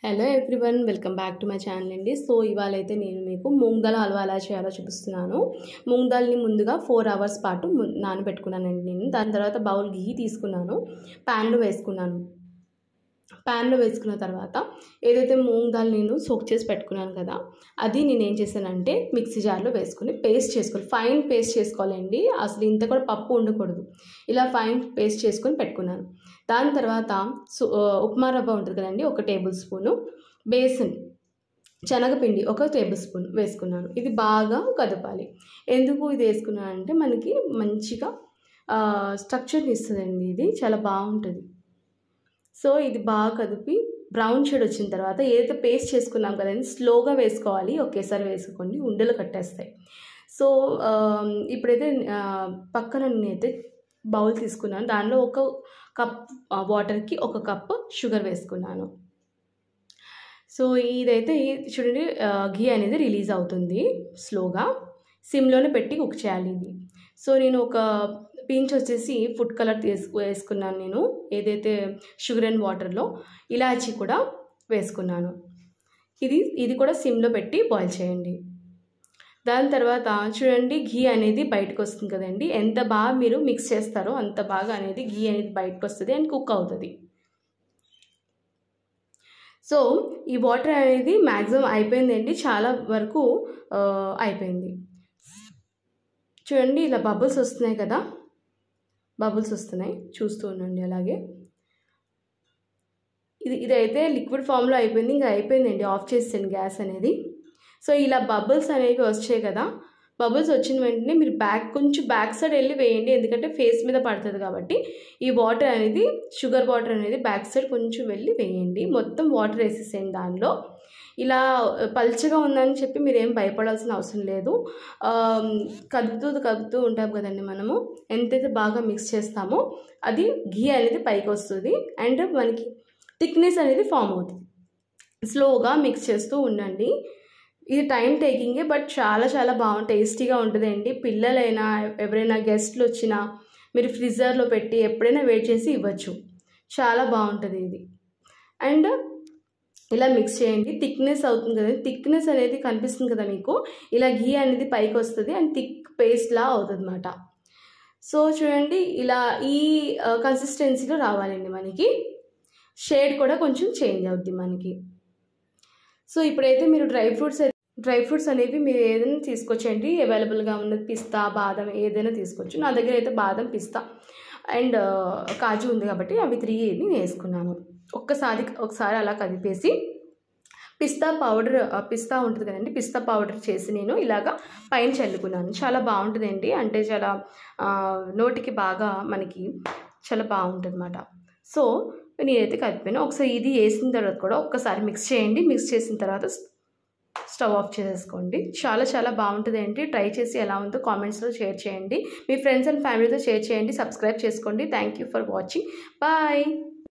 hello everyone welcome back to my channel అండి so ఇవాళ అయితే నేను మీకు మూంగ్ దాల్ హల్వా ఎలా చేయాలో చూపిస్తున్నాను మూంగ్ దాల్ని ముందుగా ఫోర్ అవర్స్ పాటు ము- నానబెట్టుకున్నానండి నేను దాని తర్వాత బౌల్ గీ తీసుకున్నాను ప్యాన్లో వేసుకున్నాను ప్యాన్లో వేసుకున్న తర్వాత ఏదైతే మూంగ్ దాల్ నేను సోక్ చేసి పెట్టుకున్నాను కదా అది నేను ఏం చేశానంటే మిక్సీ జార్లో వేసుకుని పేస్ట్ చేసుకోవాలి ఫైన్ పేస్ట్ చేసుకోవాలండి అసలు ఇంత కూడా పప్పు ఉండకూడదు ఇలా ఫైన్ పేస్ట్ చేసుకొని పెట్టుకున్నాను దాని తర్వాత సు- ఆ, ఉప్మా రవ్వ ఉంటుంది కదండి ఒక టేబుల్ స్పూను బేసన్ శనగపిండి ఒక టేబుల్ స్పూన్ వేసుకున్నాను ఇది బాగా కదపాలి ఎందుకు ఇది వేసుకున్నానంటే మనకి మంచిగా స్ట్రక్చర్ని ఇస్తుందండి ఇది చాలా బాగుంటుంది సో ఇది బాగా కదిపి బ్రౌన్ షేడ్ వచ్చిన తర్వాత ఏదైతే పేస్ట్ చేసుకున్నాం కదండి స్లోగా వేసుకోవాలి ఒకేసారి వేసుకోండి ఉండలు కట్టేస్తాయి సో ఆ, ఇప్పుడైతే ఆ, పక్కన నేనైతే బౌల్ తీసుకున్నాను దానిలో ఒక కప్ ఆ, వాటర్కి ఒక కప్ షుగర్ వేసుకున్నాను సో ఇదైతే ఈ- చూడండి ఆ, ఘీ అనేది రిలీజ్ అవుతుంది స్లోగా సిమ్లోనే పెట్టి కుక్ చేయాలి ఇది సో నేను ఒక పించ్ వచ్చేసి ఫుడ్ కలర్ తీసుకు వేసుకున్నాను నేను ఏదైతే షుగర్ అండ్ వాటర్లో ఇలాచీ కూడా వేసుకున్నాను ఇది ఇది కూడా సిమ్లో పెట్టి బాయిల్ చేయండి దాని తర్వాత చూడండి ఘీ అనేది బయటకు వస్తుంది కదండి ఎంత బాగా మీరు మిక్స్ చేస్తారో అంత బాగా అనేది ఘీ అనేది బయటకు వస్తుంది అండ్ కుక్ అవుతుంది సో ఈ వాటర్ అనేది మ్యాక్సిమం అయిపోయిందండి చాలా వరకు ఆ, అయిపోయింది చూడండి ఇలా బబుల్స్ వస్తున్నాయి కదా బబుల్స్ వస్తున్నాయి చూస్తూ ఉండండి అలాగే ఇది ఇదైతే లిక్విడ్ ఫామ్లో అయిపోయింది ఇంకా అయిపోయిందండి ఆఫ్ చేసేయండి గ్యాస్ అనేది సో ఇలా బబుల్స్ అనేవి వచ్చాయి కదా బబుల్స్ వచ్చిన వెంటనే మీరు బ్యాక్ కొంచెం బ్యాక్ సైడ్ వెళ్ళి వేయండి ఎందుకంటే ఫేస్ మీద పడుతుంది కాబట్టి ఈ వాటర్ అనేది షుగర్ వాటర్ అనేది బ్యాక్ సైడ్ కొంచెం వెళ్ళి వేయండి మొత్తం వాటర్ వేసేసేయండి దానిలో ఇలా పల్చగా ఉందని చెప్పి మీరు ఏం భయపడాల్సిన అవసరం లేదు ఆమ్, కదుపుతూ కదుపుతూ ఉంటాం కదండి మనము ఎంతైతే బాగా మిక్స్ చేస్తామో అది ఘీ అనేది పైకి వస్తుంది అండ్ మనకి థిక్నెస్ అనేది ఫామ్ అవుతుంది స్లోగా మిక్స్ చేస్తూ ఉండండి ఇది టైం టేకింగే బట్ చాలా చాలా బాగుంది టేస్టీగా ఉంటుందండి పిల్లలైనా ఎవరైనా గెస్ట్లు వచ్చినా మీరు ఫ్రిజర్లో పెట్టి ఎప్పుడైనా వెయిట్ చేసి ఇవ్వచ్చు చాలా బాగుంటుంది ఇది అండ్ ఇలా మిక్స్ చేయండి థిక్నెస్ అవుతుంది కదా థిక్నెస్ అనేది కనిపిస్తుంది కదా మీకు ఇలా ఘీ అనేది పైకి వస్తుంది అండ్ థిక్ పేస్ట్లా అవుతుంది అనమాట సో చూడండి ఇలా ఈ కన్సిస్టెన్సీలో రావాలండి మనకి షేడ్ కూడా కొంచెం చేంజ్ అవుద్ది మనకి సో ఇప్పుడైతే మీరు డ్రై ఫ్రూట్స్ డ్రై ఫ్రూట్స్ అనేవి మీరు ఏదైనా తీసుకొచ్చండి అవైలబుల్గా ఉన్నది పిస్తా బాదం ఏదైనా తీసుకోవచ్చు నా దగ్గర అయితే బాదం పిస్తా అండ్ కాజు ఉంది కాబట్టి అవి త్రీ నేను వేసుకున్నాను ఒక్కసారి ఒకసారి అలా కదిపేసి పిస్తా పౌడర్ ఆ, పిస్తా ఉంటుంది కదండి పిస్తా పౌడర్ చేసి నేను ఇలాగా పైన చల్లుకున్నాను చాలా బాగుంటుందండి అంటే చాలా ఆ, నోటికి బాగా మనకి చాలా బాగుంటుంది అనమాట సో నేనైతే కలిపాను ఒకసారి ఇది వేసిన తర్వాత కూడా ఒక్కసారి మిక్స్ చేయండి మిక్స్ చేసిన తర్వాత స్టవ్ ఆఫ్ చేసేసుకోండి చాలా చాలా బాగుంటుందండి ట్రై చేసి ఎలా ఉందో కామెంట్స్లో షేర్ చేయండి మీ ఫ్రెండ్స్ అండ్ ఫ్యామిలీతో షేర్ చేయండి సబ్స్క్రైబ్ చేసుకోండి thank you for watching bye